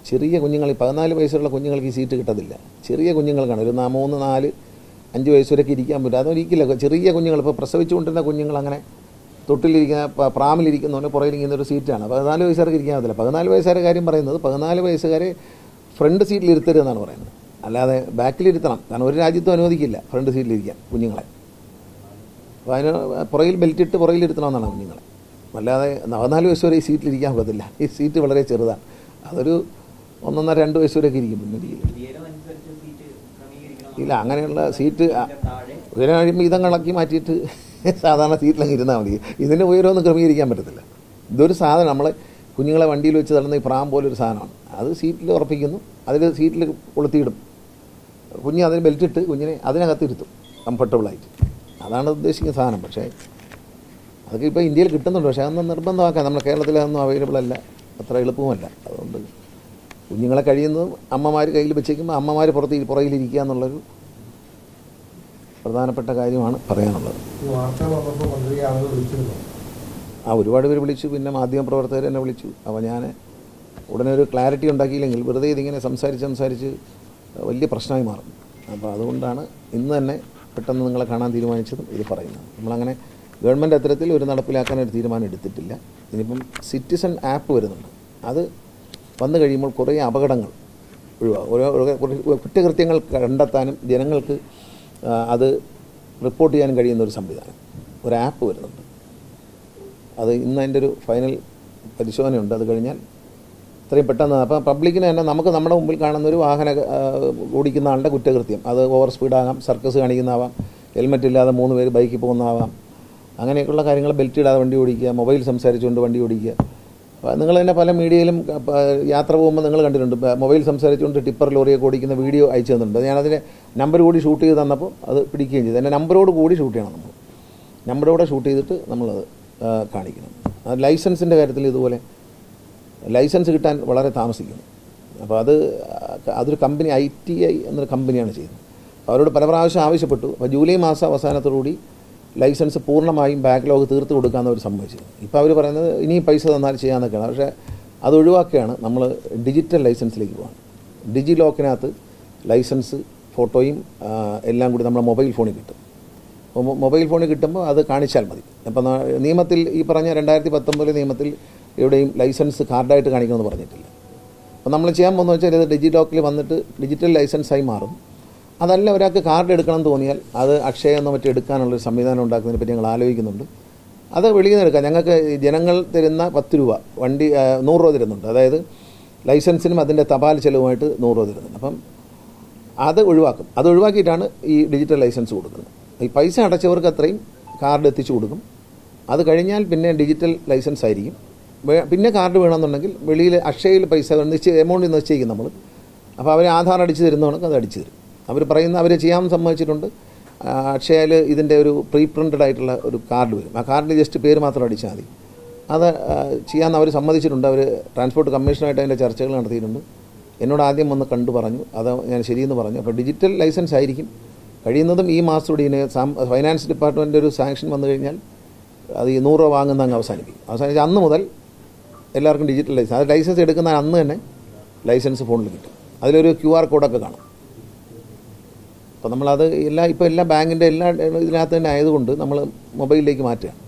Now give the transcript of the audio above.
ചെറിയ കുഞ്ഞുങ്ങൾ ഈ പതിനാല് വയസ്സുള്ള കുഞ്ഞുങ്ങൾക്ക് ഈ സീറ്റ് കിട്ടത്തില്ല ചെറിയ കുഞ്ഞുങ്ങൾക്കാണ് ഒരു നാ- മൂന്ന് നാല് അഞ്ച് വയസ്സ് വരെയൊക്കെ ഇരിക്കാൻ പറ്റും അതൊരിക്കില്ല ചെറിയ കുഞ്ഞുങ്ങൾ ഇപ്പോൾ പ്രസവിച്ചുകൊണ്ടിരുന്ന കുഞ്ഞുങ്ങൾ അങ്ങനെ തൊട്ടിലിരിക്കുന്ന പ- പ്രാമിലിരിക്കുന്നവന് പുറകിലിരിക്കുന്ന ഒരു സീറ്റാണ് പതിനാല് വയസ്സുകാർക്ക് ഇരിക്കാൻ പറ്റില്ല പതിനാല് വയസ്സുകാരെ കാര്യം പറയുന്നത് പതിനാല് വയസ്സുകാരെ ഫ്രണ്ട് സീറ്റിൽ ഇരുത്തരുത് എന്നാണ് പറയുന്നത് അല്ലാതെ ബാക്കിലിരുത്തണം കാരണം ഒരു രാജ്യത്തും അനുവദിക്കില്ല ഫ്രണ്ട് സീറ്റിലിരിക്കാൻ കുഞ്ഞുങ്ങളെ അപ്പോൾ അതിന് പുറകിൽ ബെൽറ്റ് ഇട്ട് പുറകിൽ ഇരുത്തണമെന്നാണ് കുഞ്ഞുങ്ങളെ അല്ലാതെ പതിനാല് വയസ്സ് വരെ ഈ സീറ്റിലിരിക്കാൻ പറ്റത്തില്ല ഈ സീറ്റ് വളരെ ചെറുതാണ് അതൊരു ഒന്നൊന്നര രണ്ട് വയസ്സ് വരെയൊക്കെ ഇരിക്കും മുന്നിരിക്കും ഉയരം അനുസരിച്ച് സീറ്റ് ക്രമീകരിക്കണം ഇല്ല അങ്ങനെയുള്ള സീറ്റ് ആ, ഇതിന്റെ താഴെ ഉയരം കഴിയുമ്പോൾ ഇതങ്ങളാക്കി മാറ്റിയിട്ട് സാധാരണ സീറ്റിലങ്ങ് ഇരുന്നാൽ മതി ഇതിൻ്റെ ഉയരമൊന്നും ക്രമീകരിക്കാൻ പറ്റത്തില്ല ഇതൊരു സാധനം നമ്മളെ കുഞ്ഞുങ്ങളെ വണ്ടിയിൽ വെച്ച് തള്ളുന്ന ഈ പ്രാം പോലൊരു സാധനമാണ് അത് സീറ്റിൽ ഉറപ്പിക്കുന്നു അതിൽ സീറ്റിൽ കൊളുത്തിയിടും കുഞ്ഞ് അതിന് ബെൽറ്റ് ഇട്ട് കുഞ്ഞിനെ അതിനകത്ത് ഇരുത്തും കംഫർട്ടബിളായിട്ട് അതാണ് ഉദ്ദേശിക്കുന്ന സാധനം പക്ഷേ അതൊക്കെ ഇപ്പോൾ ഇന്ത്യയിൽ കിട്ടുന്നുണ്ട് പക്ഷേ അതൊന്നും നിർബന്ധമാക്കാൻ നമ്മുടെ കേരളത്തിൽ അതൊന്നും അവൈലബിൾ അല്ല അത്ര എളുപ്പവുമല്ല അതുകൊണ്ട് കുഞ്ഞുങ്ങളെ കഴിയുന്നതും അമ്മമാർ കയ്യിൽ വെച്ചേക്കുമ്പോൾ അമ്മമാർ പുറത്ത് പുറകിലിരിക്കുക എന്നുള്ളൊരു പ്രധാനപ്പെട്ട കാര്യമാണ് പറയാനുള്ളത് ഈ വാർത്ത വന്നപ്പോൾ മന്ത്രി ആളുകൾ വിളിച്ചിരുന്നു ആ ഒരുപാട് പേര് വിളിച്ചു പിന്നെ മാധ്യമപ്രവർത്തകർ എന്നെ വിളിച്ചു അപ്പോൾ ഞാൻ ഉടനെ ഒരു ക്ലാരിറ്റി ഉണ്ടാക്കിയില്ലെങ്കിൽ വെറുതെ ഇതിങ്ങനെ സംസാരിച്ച് സംസാരിച്ച് വലിയ പ്രശ്നമായി മാറും അപ്പോൾ അതുകൊണ്ടാണ് ഇന്ന് തന്നെ പെട്ടെന്ന് നിങ്ങളെ കാണാൻ തീരുമാനിച്ചതും ഇത് പറയുന്നത് നമ്മളങ്ങനെ ഗവൺമെൻറ് അത്തരത്തിൽ ഒരു നടപ്പിലാക്കാൻ ഒരു തീരുമാനം എടുത്തിട്ടില്ല ഇനിയിപ്പം സിറ്റിസൺ ആപ്പ് വരുന്നുണ്ട് അത് വന്നു കഴിയുമ്പോൾ കുറേ അപകടങ്ങൾ ഒഴിവാകും ഓരോ ഓരോ- കുറേ കുറ്റകൃത്യങ്ങൾ കണ്ടെത്താനും ജനങ്ങൾക്ക് ആ, അത് റിപ്പോർട്ട് ചെയ്യാനും കഴിയുന്ന ഒരു സംവിധാനം ഒരു ആപ്പ് വരുന്നുണ്ട് അത് ഇന്ന് അതിൻ്റെ ഒരു ഫൈനൽ പരിശോധനയുണ്ട് അത് കഴിഞ്ഞാൽ ഇത്രയും പെട്ടെന്ന് അപ്പം പബ്ലിക്കിന് തന്നെ നമുക്ക് നമ്മുടെ മുമ്പിൽ കാണുന്ന ഒരു വാഹന ആ, ഓടിക്കുന്ന ആളുടെ കുറ്റകൃത്യം അത് ഓവർ സ്പീഡാകാം സർക്കസ് കാണിക്കുന്നതാവാം ഹെൽമെറ്റ് ഇല്ലാതെ മൂന്ന് പേര് ബൈക്കിൽ പോകുന്നതാവാം അങ്ങനെയൊക്കെയുള്ള കാര്യങ്ങൾ ബെൽറ്റ് ഇടാതെ വണ്ടി ഓടിക്കുക മൊബൈൽ സംസാരിച്ചുകൊണ്ട് വണ്ടി ഓടിക്കുക അപ്പോൾ നിങ്ങൾ തന്നെ പല മീഡിയയിലും ആ, പ- യാത്ര പോകുമ്പോൾ നിങ്ങൾ കണ്ടിട്ടുണ്ട് ഇപ്പം മൊബൈൽ സംസാരിച്ചുകൊണ്ട് ടിപ്പർ ലോറിയൊക്കെ ഓടിക്കുന്ന വീഡിയോ അയച്ചു തന്നിട്ടുണ്ട് അത് ഞാനതിൻ്റെ നമ്പർ കൂടി ഷൂട്ട് ചെയ്ത് തന്നപ്പോൾ അത് പിടിക്കുകയും ചെയ്തു എൻ്റെ നമ്പറോട് കൂടി ഷൂട്ട് ചെയ്യണം നമ്മൾ നമ്പറോടെ ഷൂട്ട് ചെയ്തിട്ട് നമ്മളത് ആ, കാണിക്കണം അത് ലൈസൻസിൻ്റെ കാര്യത്തിൽ ഇതുപോലെ ലൈസൻസ് കിട്ടാൻ വളരെ താമസിക്കുന്നു അപ്പോൾ അത് അതൊരു കമ്പനി ഐ ടി ഐ എന്നൊരു കമ്പനിയാണ് ചെയ്യുന്നത് അവരോട് പല പ്രാവശ്യം ആവശ്യപ്പെട്ടു അപ്പോൾ ജൂലൈ മാസം അവസാനത്തോടുകൂടി ലൈസൻസ് പൂർണ്ണമായും ബാക്ക്ലോഗ് തീർത്ത് കൊടുക്കാമെന്ന് അവർ സമ്മതിച്ചു ഇപ്പോൾ അവർ പറയുന്നത് ഇനിയും പൈസ തന്നാൽ ചെയ്യാമെന്നൊക്കെയാണ് പക്ഷേ അത് ഒഴിവാക്കുകയാണ് നമ്മൾ ഡിജിറ്റൽ ലൈസൻസിലേക്ക് പോകാൻ ഡിജി ലോക്കിനകത്ത് ലൈസൻസ് ഫോട്ടോയും ആ, എല്ലാം കൂടി നമ്മുടെ മൊബൈൽ ഫോണിൽ കിട്ടും അപ്പോൾ മൊ- മൊബൈൽ ഫോണിൽ കിട്ടുമ്പോൾ അത് കാണിച്ചാൽ മതി അപ്പം ന- നിയമത്തിൽ ഈ പറഞ്ഞ രണ്ടായിരത്തി പത്തൊമ്പതിലെ നിയമത്തിൽ എവിടെയും ലൈസൻസ് കാർഡായിട്ട് കാണിക്കണമെന്ന് പറഞ്ഞിട്ടില്ല അപ്പോൾ നമ്മൾ ചെയ്യാൻ പോകുന്നത് വെച്ചാൽ ഇത് ഡിജി ലോക്കിൽ വന്നിട്ട് ഡിജിറ്റൽ ലൈസൻസായി മാറും അതല്ല ഒരാൾക്ക് കാർഡ് എടുക്കണം എന്ന് തോന്നിയാൽ അത് അക്ഷയ എന്നോ മറ്റോ എടുക്കാനുള്ളൊരു സംവിധാനം ഉണ്ടാക്കുന്നതിനെ പറ്റി ഞങ്ങൾ ആലോചിക്കുന്നുണ്ട് അത് വെളിയിൽ നിന്ന് എടുക്കാം ഞങ്ങൾക്ക് ഈ ജനങ്ങൾ തരുന്ന പത്ത് രൂപ വണ്ടി ആ, നൂറ് രൂപ തരുന്നുണ്ട് അതായത് ലൈസൻസിനും അതിൻ്റെ തപാൽ ചെലവുമായിട്ട് നൂറ് രൂപ തരുന്നുണ്ട് അപ്പം അത് ഒഴിവാക്കും അത് ഒഴിവാക്കിയിട്ടാണ് ഈ ഡിജിറ്റൽ ലൈസൻസ് കൊടുക്കുന്നത് ഈ പൈസ അടച്ചവർക്ക് അത്രയും കാർഡ് എത്തിച്ചു കൊടുക്കും അത് കഴിഞ്ഞാൽ പിന്നെ ഡിജിറ്റൽ ലൈസൻസ് ആയിരിക്കും വേ- പിന്നെ കാർഡ് വേണമെന്നുണ്ടെങ്കിൽ വെളിയിൽ അക്ഷയയിൽ പൈസ നിശ്ചയ എമൗണ്ട് നിശ്ചയിക്കും നമ്മൾ അപ്പോൾ അവർ ആധാർ അടിച്ച് തരുന്നവർക്ക് അത് അടിച്ചു തരും അവർ പറയുന്ന അവർ ചെയ്യാൻ സമ്മതിച്ചിട്ടുണ്ട് ആ, അക്ഷയയിൽ ഇതിൻ്റെ ഒരു പ്രീ പ്രിൻറ്റഡ് ആയിട്ടുള്ള ഒരു കാർഡ് വരും ആ കാർഡിൽ ജസ്റ്റ് പേര് മാത്രം അടിച്ചാൽ മതി അത് ആ, ചെയ്യാൻ അവർ സമ്മതിച്ചിട്ടുണ്ട് അവർ ട്രാൻസ്പോർട്ട് കമ്മീഷനായിട്ട് അതിൻ്റെ ചർച്ചകൾ നടത്തിയിട്ടുണ്ട് എന്നോട് ആദ്യം വന്ന് കണ്ടു പറഞ്ഞു അത് ഞാൻ ശരിയെന്ന് പറഞ്ഞു അപ്പോൾ ഡിജിറ്റൽ ലൈസൻസ് ആയിരിക്കും കഴിയുന്നതും ഈ മാസത്തോടെ ഇതിന് സാം ഫൈനാൻസ് ഡിപ്പാർട്ട്മെൻറ്റ് ഒരു സാങ്ഷൻ വന്നു കഴിഞ്ഞാൽ അത് ഈ നൂറ് രൂപ വാങ്ങുന്ന അങ്ങ് അവസാനിപ്പിക്കും അവസാനിച്ച് അന്ന് മുതൽ എല്ലാവർക്കും ഡിജിറ്റൽ ലൈസൻസ് അത് ലൈസൻസ് എടുക്കുന്ന അന്ന് തന്നെ ലൈസൻസ് ഫോണിൽ കിട്ടും അതിലൊരു ക്യു ആർ കോഡൊക്കെ കാണും അപ്പോൾ നമ്മളത് എല്ലാ ഇപ്പോൾ എല്ലാ ബാങ്കിൻ്റെ എല്ലാ ഇതിനകത്ത് തന്നെ ആയതുകൊണ്ട് നമ്മൾ മൊബൈലിലേക്ക് മാറ്റുകയാണ്